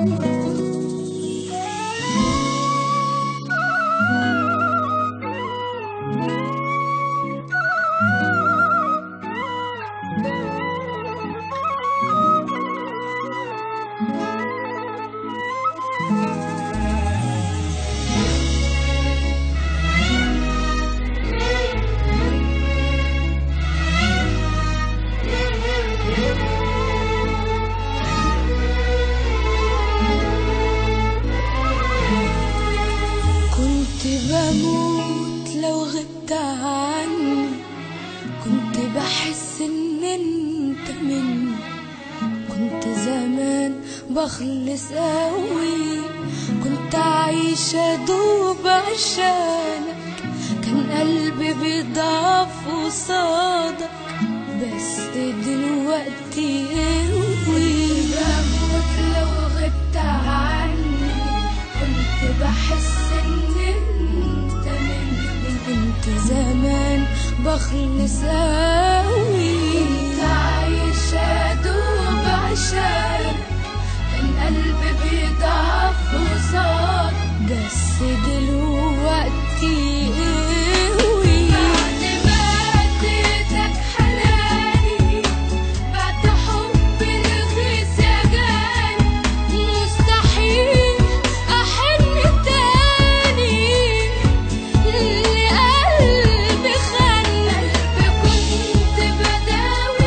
كنت بموت لو غبت عني كنت بحس ان انت مني كنت زمان بخلص قوي كنت عايشة دوب عشانك كان قلبي بيضعف قصادك بس دلوقتي قوي بموت لو غبت عني كنت بحس ان انت مني كنت زمان بخلص قوي كنت عايشة دوب عشانك كان قلبي بيضعف قصاد بس دلوقتي قوي بعد ما اديتك حناني بعد حب الغيث يا جاني مستحيل احن تاني اللي قلبي خان قلبي كنت بداوي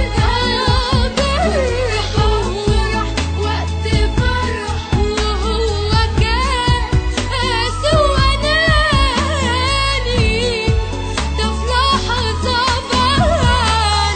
جرح وفرح وقت فرح وهو كان قاسي واناني ده في لحظة بان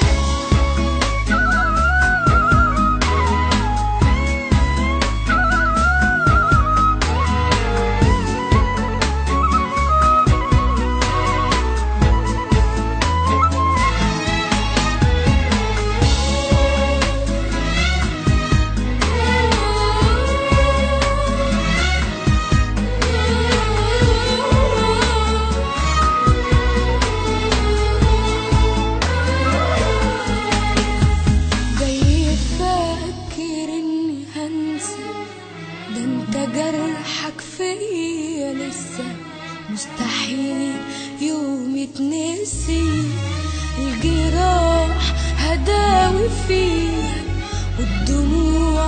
جاي تفكر اني هنسى ده انت جرحك فيا لسه مستحيل يوم يتنسي الجراح هداوي فيها والدموع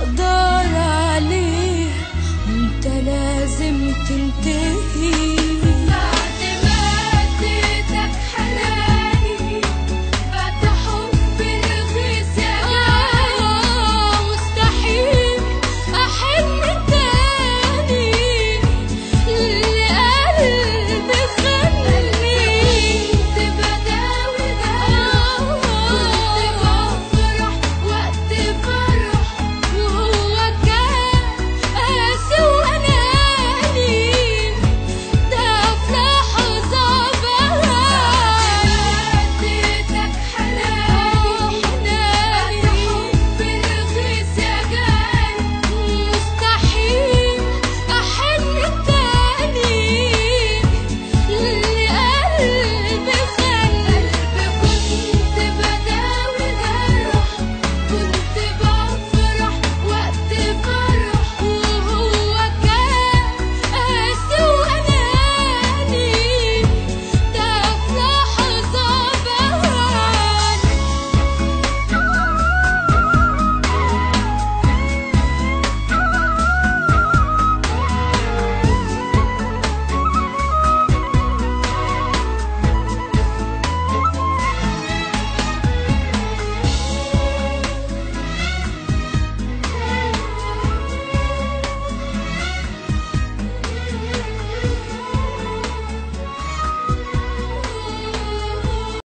هقدر عليها وانت لازم تنتهي